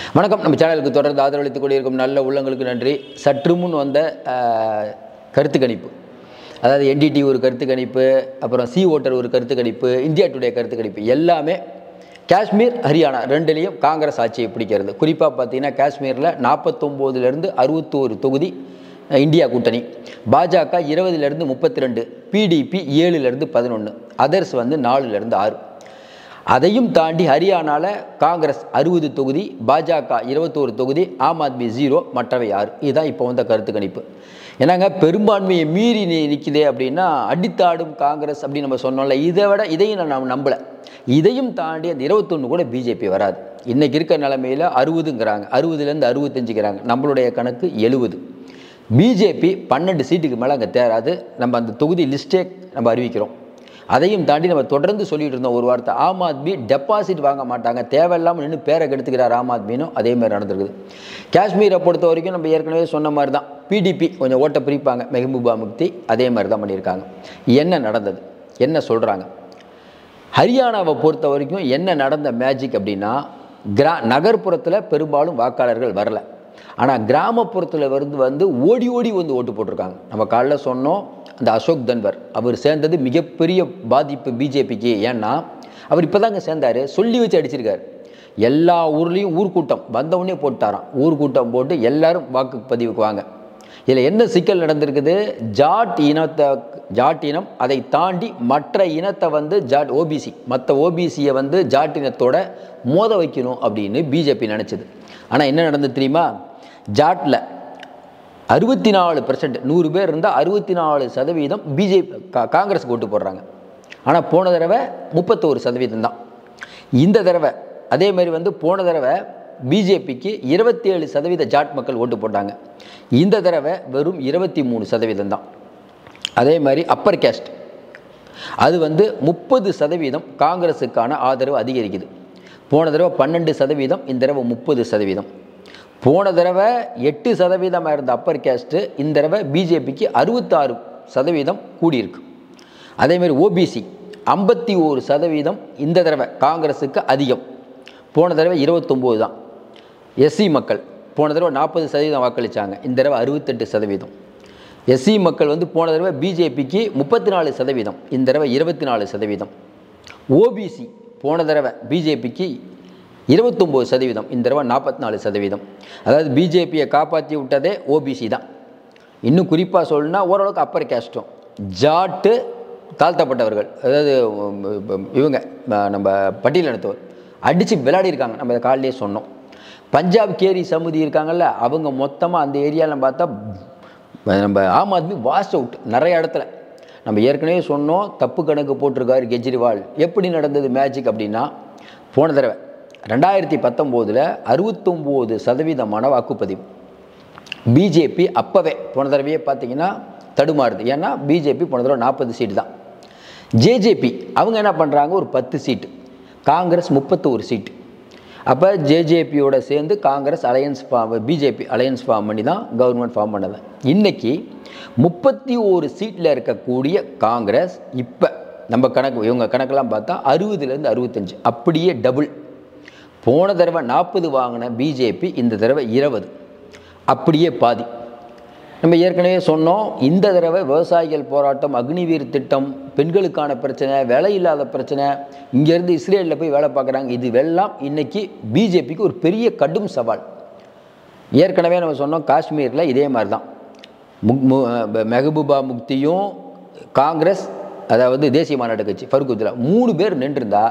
வணக்கம் நம்ம சேனலுக்கு தொடர்ந்து ஆதரவளித்துக் கொண்டிருக்கும் நல்ல உள்ளங்களுக்கு நன்றி சற்று முன் வந்த ஆஹ், கருத்து கணிப்பு அதாவது என்டிடி ஒரு கருத்து கணிப்பு அப்புறம் சி ஓட்டர் ஒரு கருத்து கணிப்பு இந்தியா டுடே கருத்து கணிப்பு எல்லாமே காஷ்மீர் ஹரியானா ரெண்டுலேயும் காங்கிரஸ் ஆட்சியை பிடிக்கிறது குறிப்பாக பார்த்தீங்கன்னா காஷ்மீரில் நாற்பத்தொம்போதுலேருந்து அறுபத்தோரு தொகுதி அஹ், இந்தியா கூட்டணி பாஜக இருபதுலேருந்து முப்பத்தி ரெண்டு பிடிபி ஏழுலேருந்து பதினொன்று அதர்ஸ் வந்து நாலுலேருந்து ஆறு அதையும் தாண்டி ஹரியானாவில் காங்கிரஸ் அறுபது தொகுதி பாஜக இருபத்தோரு தொகுதி ஆம் ஆத்மி ஜீரோ மற்றவை ஆறு இதுதான் இப்போ வந்த கருத்து கணிப்பு ஏன்னாங்க பெரும்பான்மையை மீறி நி நிற்குதே அப்படின்னா அடித்தாடும் காங்கிரஸ் அப்படின்னு நம்ம சொன்னோம்ல இதை விட இதையும் நான் நாம் நம்பலை இதையும் தாண்டி அந்த இருபத்தொன்று கூட பிஜேபி வராது இன்றைக்கி இருக்க நிலமையில் அறுபதுங்கிறாங்க அறுபதுலேருந்து அறுபத்தஞ்சுங்கிறாங்க நம்மளுடைய கணக்கு எழுபது பிஜேபி பன்னெண்டு சீட்டுக்கு மேலே அங்கே தேராது நம்ம அந்த தொகுதி லிஸ்டே நம்ம அறிவிக்கிறோம் அதையும் தாண்டி நம்ம தொடர்ந்து சொல்லிட்டு இருந்தோம் ஒரு வார்த்தை ஆம் ஆத்மி டெபாசிட் வாங்க மாட்டாங்க தேவையில்லாமல் நின்று பேரை கெடுத்துக்கிறார் ஆம் ஆத்மினும் அதே மாதிரி நடந்திருக்குது காஷ்மீரை பொறுத்த வரைக்கும் நம்ம ஏற்கனவே சொன்ன மாதிரி தான் பிடிபி கொஞ்சம் ஓட்ட பிரிப்பாங்க மெஹபூபா முக்தி அதே மாதிரி தான் பண்ணியிருக்காங்க என்ன நடந்தது என்ன சொல்கிறாங்க ஹரியானாவை பொறுத்த வரைக்கும் என்ன நடந்த மேஜிக் அப்படின்னா கிரா நகர்ப்புறத்தில் பெரும்பாலும் வாக்காளர்கள் வரல ஆனால் கிராமப்புறத்தில் வந்து வந்து ஓடி ஓடி வந்து ஓட்டு போட்டிருக்காங்க நம்ம காலைல சொன்னோம் அந்த அசோக் தன்வர் அவர் சேர்ந்தது மிகப்பெரிய பாதிப்பு பிஜேபிக்கு ஏன்னா அவர் இப்போ தாங்க சேர்ந்தார் சொல்லி வச்சு அடிச்சிருக்காரு எல்லா ஊர்லேயும் ஊர்க்கூட்டம் வந்தவுடனே போட்டாராம் ஊர்க்கூட்டம் போட்டு எல்லாரும் வாக்குப்பதிவுக்கு வாங்க இதில் என்ன சிக்கல் நடந்திருக்குது ஜாட் இனத்தை ஜாட் இனம் அதை தாண்டி மற்ற இனத்தை வந்து ஜாட் ஓபிசி மற்ற ஓபிசியை வந்து ஜாட் இனத்தோட மோத வைக்கணும் அப்படின்னு பிஜேபி நினச்சிது ஆனால் என்ன நடந்தது தெரியுமா ஜாட்டில் அறுபத்தி நாலு பர்சன்ட் நூறு பேர் இருந்தால் அறுபத்தி நாலு சதவீதம் பிஜேபி காங்கிரஸுக்கு ஓட்டு போடுறாங்க ஆனால் போன தடவை முப்பத்தோரு சதவீதம் தான் இந்த தடவை அதே மாதிரி வந்து போன தடவை பிஜேபிக்கு இருபத்தி ஏழு சதவீத ஜாட் மக்கள் ஓட்டு போட்டாங்க இந்த தடவை வெறும் இருபத்தி மூணு சதவீதம் தான் அதே மாதிரி அப்பர் கேஸ்ட் அது வந்து முப்பது சதவீதம் காங்கிரஸுக்கான ஆதரவு அதிகரிக்குது போன தடவை பன்னெண்டு சதவீதம் இந்த தடவை முப்பது சதவீதம் போன தடவை எட்டு சதவீதமாக இருந்த அப்பர் கேஸ்ட்டு இந்த தடவை பிஜேபிக்கு அறுபத்தாறு சதவீதம் கூடியிருக்கு அதேமாதிரி ஓபிசி ஐம்பத்தி ஒரு சதவீதம் இந்த தடவை காங்கிரஸுக்கு அதிகம் போன தடவை இருபத்தொம்போது தான் எஸ்சி மக்கள் போன தடவை நாற்பது சதவீதம் வாக்களித்தாங்க இந்த தடவை அறுபத்தெட்டு சதவீதம் எஸ்சி மக்கள் வந்து போன தடவை பிஜேபிக்கு முப்பத்தி நாலு சதவீதம் இந்த தடவை இருபத்தி நாலு சதவீதம் ஓபிசி போன தடவை பிஜேபிக்கு இருபத்தொம்போது சதவீதம் இந்த தடவை நாற்பத்தி நாலு சதவீதம் அதாவது பிஜேபியை காப்பாற்றி விட்டதே ஓபிசி தான் இன்னும் குறிப்பாக சொல்லணும்னா ஓரளவுக்கு அப்பர் கேஸ்ட்டும் ஜாட்டு தாழ்த்தப்பட்டவர்கள் அதாவது உம், உம், இவங்க அஹ், நம்ம பட்டியலினத்தவர் அடித்து விளையாடிருக்காங்க நம்ம இதை காலையிலே சொன்னோம் பஞ்சாப் கேரி சமுதி இருக்காங்கல்ல அவங்க மொத்தமாக அந்த ஏரியாவில் பார்த்தா நம்ம ஆம் ஆத்மி வாஷ் அவுட் நிறைய இடத்துல நம்ம ஏற்கனவே சொன்னோம் தப்பு கணக்கு போட்டிருக்காரு கெஜ்ரிவால் எப்படி நடந்தது மேஜிக் அப்படின்னா போன தடவை ரெண்டாயிரத்தி பத்தொம்போதில் அறுபத்தொம்போது சதவீதமான வாக்குப்பதிவு பிஜேபி அப்போவே போன தடவையே பார்த்தீங்கன்னா தடுமாறுது ஏன்னா பிஜேபி போன தடவை நாற்பது சீட்டு தான் ஜேஜேபி அவங்க என்ன பண்ணுறாங்க ஒரு பத்து சீட்டு காங்கிரஸ் முப்பத்தோரு சீட்டு அப்போ ஜேஜேபியோட சேர்ந்து Congress alliance form BJP alliance form பண்ணி தான் கவர்மெண்ட் ஃபார்ம் பண்ணது இன்னைக்கு முப்பத்தி ஒரு சீட்டில் இருக்கக்கூடிய காங்கிரஸ் இப்போ நம்ம கணக்கு இவங்க கணக்கெல்லாம் பார்த்தா அறுபதுலேருந்து அறுபத்தஞ்சு அப்படியே டபுள் போன தடவை நாற்பது வாங்கின பிஜேபி இந்த தடவை இருபது அப்படியே பாதி நம்ம ஏற்கனவே சொன்னோம் இந்த தடவை விவசாயிகள் போராட்டம் அக்னிவீர் திட்டம் பெண்களுக்கான பிரச்சனை வேலை இல்லாத பிரச்சனை இங்கேருந்து இஸ்ரேலில் போய் வேலை பார்க்குறாங்க இது எல்லாம் இன்னைக்கு பிஜேபிக்கு ஒரு பெரிய கடும் சவால் ஏற்கனவே நம்ம சொன்னோம் காஷ்மீரில் இதே மாதிரி தான் முக் மு அஹ் மெஹபூபா முக்தியும் காங்கிரஸ் அதாவது தேசிய மாநாட்டு கட்சி ஃபருக் அப்துல்லா மூணு பேர் நின்றுருந்தா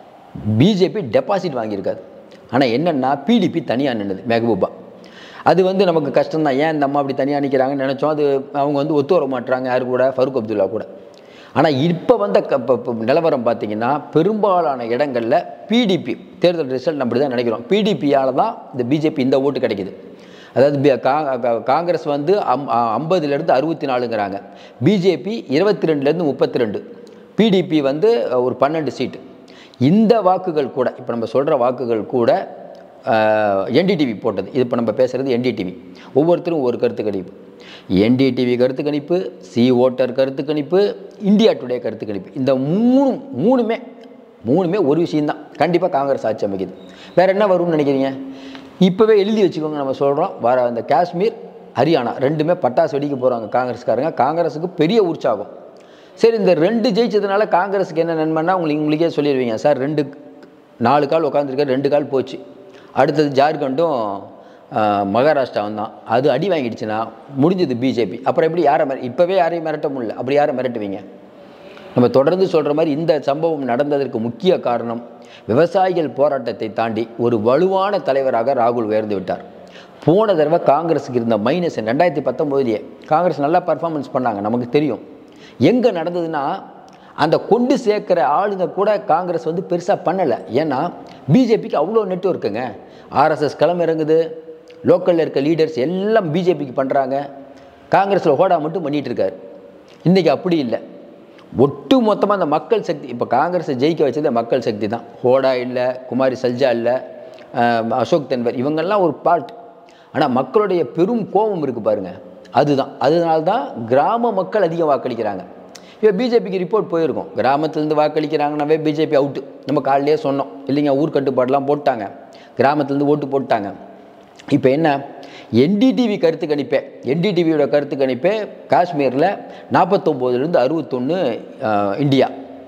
பிஜேபி டெபாசிட் வாங்கியிருக்காது ஆனால் என்னென்னா பிடிபி தனியாக நின்றுது மெஹபூபா அது வந்து நமக்கு கஷ்டம்தான் ஏன் இந்த அம்மா அப்படி தனியாக நிற்கிறாங்கன்னு நினச்சோம் அது அவங்க வந்து ஒத்து வர மாட்டுறாங்க யார் கூட ஃபருக் அப்துல்லா கூட ஆனால் இப்போ வந்த க- ப- ப- நிலவரம் பார்த்தீங்கன்னா பெரும்பாலான இடங்களில் பிடிபி தேர்தல் ரிசல்ட் அப்படி தான் நினைக்கிறோம் பிடிபியால் தான் இந்த பிஜேபி இந்த ஓட்டு கிடைக்குது அதாவது பி- கா- கா- காங்கிரஸ் வந்து அம் ஐம்பதுலேருந்து அறுபத்தி நாலுங்கிறாங்க பிஜேபி இருபத்தி ரெண்டுலேருந்து முப்பத்தி ரெண்டு பிடிபி வந்து ஒரு பன்னெண்டு சீட்டு இந்த வாக்குகள் கூட இப்போ நம்ம சொல்கிற வாக்குகள் கூட என்டிடிவி போட்டது இது இப்போ நம்ம பேசுகிறது என்டிடிவி ஒவ்வொருத்தரும் ஒவ்வொரு கருத்து கணிப்பு என்டிடிவி கருத்து கணிப்பு சி ஓட்டர் கருத்து கணிப்பு இந்தியா டுடே கருத்து கணிப்பு இந்த மூணு மூணுமே மூணுமே ஒரு விஷயம்தான் கண்டிப்பாக காங்கிரஸ் ஆட்சி அமைக்குது வேறு என்ன வரும்னு நினைக்கிறீங்க இப்போவே எழுதி வச்சுக்கோங்க நம்ம சொல்கிறோம் வர அந்த காஷ்மீர் ஹரியானா ரெண்டுமே பட்டாசு வெடிக்க போகிறாங்க காங்கிரஸ்காரங்க காங்கிரஸுக்கு பெரிய உற்சாகம் சரி இந்த ரெண்டு ஜெயிச்சதுனால காங்கிரஸுக்கு என்ன நன்மைன்னா உங்களுக்கு உங்களுக்கே சொல்லிடுவீங்க சார் ரெண்டு நாலு கால் உட்காந்துருக்காரு ரெண்டு கால் போச்சு அடுத்தது ஜார்க்கண்டும் ஆஹ், மகாராஷ்டிராவும் தான் அது அடி வாங்கிடுச்சுன்னா முடிஞ்சது பிஜேபி அப்புறம் எப்படி யாரை மிர இப்போவே யாரையும் மிரட்ட முடியல அப்படி யாரை மிரட்டுவீங்க நம்ம தொடர்ந்து சொல்கிற மாதிரி இந்த சம்பவம் நடந்ததற்கு முக்கிய காரணம் விவசாயிகள் போராட்டத்தை தாண்டி ஒரு வலுவான தலைவராக ராகுல் உயர்ந்து விட்டார் போன தடவை காங்கிரஸுக்கு இருந்த மைனஸ் ரெண்டாயிரத்தி பத்தொம்போதுலேயே காங்கிரஸ் நல்லா பர்ஃபார்மன்ஸ் பண்ணாங்க நமக்கு தெரியும் எங்கே நடந்ததுன்னா அந்த கொண்டு சேர்க்குற ஆளுங்க கூட காங்கிரஸ் வந்து பெருசாக பண்ணலை ஏன்னா பிஜேபிக்கு அவ்வளோ நெட்ஒர்க்குங்க ஆர்எஸ்எஸ் கிளம்பி இறங்குது லோக்கலில் இருக்க லீடர்ஸ் எல்லாம் பிஜேபிக்கு பண்ணுறாங்க காங்கிரஸில் ஹோடா மட்டும் பண்ணிகிட்டு இருக்காரு இன்றைக்கி அப்படி இல்லை ஒட்டு மொத்தமாக அந்த மக்கள் சக்தி இப்போ காங்கிரஸை ஜெயிக்க வச்சது மக்கள் சக்தி தான் ஹோடா இல்லை குமாரி சல்ஜா இல்லை அஹ் அசோக் தன்வர் இவங்கெல்லாம் ஒரு பார்ட் ஆனால் மக்களுடைய பெரும் கோபம் இருக்குது பாருங்க அதுதான் அதனால தான் கிராம மக்கள் அதிகம் வாக்களிக்கிறாங்க இப்போ பிஜேபிக்கு ரிப்போர்ட் போயிருக்கும் கிராமத்துலேருந்து வாக்களிக்கிறாங்கனாவே பிஜேபி அவுட்டு நம்ம காலையிலே சொன்னோம் இல்லைங்க ஊர் கட்டுப்பாடெலாம் போட்டாங்க கிராமத்துலேருந்து ஓட்டு போட்டாங்க இப்போ என்ன என்டிடிவி கருத்து கணிப்பே என்டிடிவியோட கருத்து கணிப்பே காஷ்மீரில் நாற்பத்தொம்போதுலேருந்து அறுபத்தொன்று இந்தியா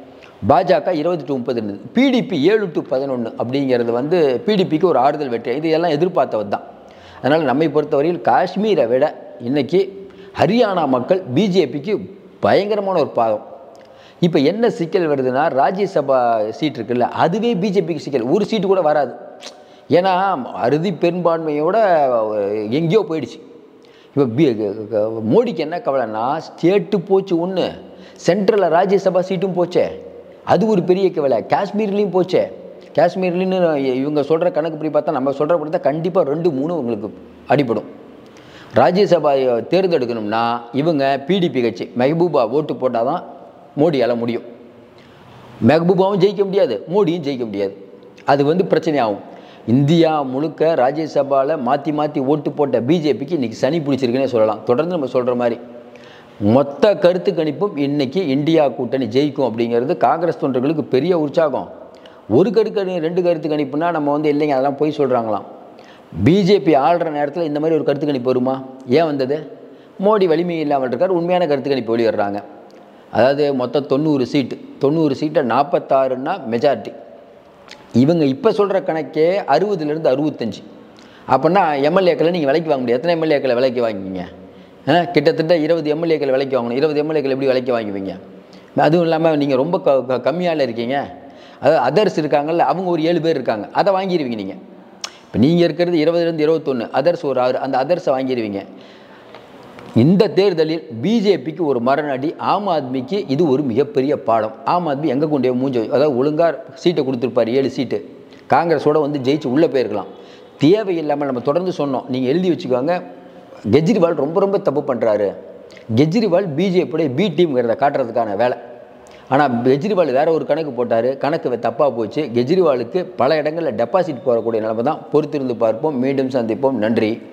பாஜக இருபது டு முப்பது இருந்தது பிடிபி ஏழு டு பதினொன்று அப்படிங்கிறது வந்து பிடிபிக்கு ஒரு ஆறுதல் வெற்றி இது எல்லாம் எதிர்பார்த்தது தான் அதனால் நம்மை பொறுத்தவரையில் காஷ்மீரை விட இன்னைக்கு ஹரியானா மக்கள் பிஜேபிக்கு பயங்கரமான ஒரு பாதம் இப்போ என்ன சிக்கல் வருதுன்னா ராஜ்யசபா சீட் இருக்குல்ல அதுவே பிஜேபிக்கு சிக்கல் ஒரு சீட்டு கூட வராது ஏன்னா அறுதி பெரும்பான்மையோட எங்கேயோ போயிடுச்சு இப்போ பி மோடிக்கு என்ன கவலைன்னா ஸ்டேட்டு போச்சு ஒன்று சென்ட்ரலில் ராஜ்யசபா சீட்டும் போச்சே அது ஒரு பெரிய கவலை காஷ்மீர்லேயும் போச்சே காஷ்மீர்லேன்னு இவங்க சொல்கிற கணக்குப்படி பார்த்தா நம்ம சொல்கிற படி தான் கண்டிப்பாக ரெண்டு மூணு உங்களுக்கு அடிபடும் ராஜ்யசபா தேர்ந்தெடுக்கணும்னா இவங்க பிடிபி கட்சி மெஹபூபா ஓட்டு போட்டால் தான் மோடியால் முடியும் மெஹபூபாவும் ஜெயிக்க முடியாது மோடியும் ஜெயிக்க முடியாது அது வந்து பிரச்சனையாகும் இந்தியா முழுக்க ராஜ்யசபாவில் மாற்றி மாற்றி ஓட்டு போட்ட பிஜேபிக்கு இன்றைக்கி சனி பிடிச்சிருக்குன்னே சொல்லலாம் தொடர்ந்து நம்ம சொல்கிற மாதிரி மொத்த கருத்து கணிப்பும் இன்னைக்கு இந்தியா கூட்டணி ஜெயிக்கும் அப்படிங்கிறது காங்கிரஸ் தொண்டர்களுக்கு பெரிய உற்சாகம் ஒரு கருத்து ரெண்டு கருத்து கணிப்புனா நம்ம வந்து இல்லைங்க அதெல்லாம் போய் சொல்கிறாங்களாம் பிஜேபி ஆள்ற நேரத்தில் இந்த மாதிரி ஒரு கருத்து கணிப்பு வருமா ஏன் வந்தது மோடி வலிமை இல்லாமல் இருக்கார் உண்மையான கருத்து கணிப்பு வெளியிடுறாங்க அதாவது மொத்தம் தொண்ணூறு சீட்டு தொண்ணூறு சீட்டை நாற்பத்தாறுன்னா மெஜாரிட்டி இவங்க இப்போ சொல்கிற கணக்கே அறுபதுலேருந்து அறுபத்தஞ்சு அப்படின்னா எம்எல்ஏக்களை நீங்கள் விலைக்கு வாங்க முடியாது எத்தனை எம்எல்ஏக்களை விலைக்கு வாங்குவீங்க ஆ, கிட்டத்தட்ட இருபது எம்எல்ஏக்கள் விலைக்கு வாங்கணும் இருபது எம்எல்ஏக்கள் எப்படி விலைக்கு வாங்குவீங்க அதுவும் இல்லாமல் நீங்கள் ரொம்ப க க- கம்மியால இருக்கீங்க அதாவது அதர்ஸ் இருக்காங்கல்ல அவங்க ஒரு ஏழு பேர் இருக்காங்க அதை வாங்கிடுவீங்க நீங்கள் இப்போ நீங்கள் இருக்கிறது இருபதுலேருந்து இருபத்தொன்று அதர்ஸ் ஒரு ஆறு அந்த அதர்ஸை வாங்கிடுவீங்க இந்த தேர்தலில் பிஜேபிக்கு ஒரு மரணடி ஆம் ஆத்மிக்கு இது ஒரு மிகப்பெரிய பாடம் ஆம் ஆத்மி எங்கே கொண்டு போய் மூஞ்ச வை- அதாவது ஒழுங்காக சீட்டை கொடுத்துருப்பார் ஏழு சீட்டு காங்கிரஸோட வந்து ஜெயிச்சு உள்ளே போயிருக்கலாம் தேவையில்லாமல் நம்ம தொடர்ந்து சொன்னோம் நீங்கள் எழுதி வச்சுக்கோங்க கெஜ்ரிவால் ரொம்ப ரொம்ப தப்பு பண்ணுறாரு கெஜ்ரிவால் பிஜேபியோட பி டீம்ங்கிறத காட்டுறதுக்கான வேலை ஆனால் கெஜ்ரிவால் வேற ஒரு கணக்கு போட்டார் கணக்கு தப்பாக போச்சு கெஜ்ரிவாலுக்கு பல இடங்களில் டெபாசிட் போகக்கூடிய நிலைமை தான் பொறுத்திருந்து பார்ப்போம் மீண்டும் சந்திப்போம் நன்றி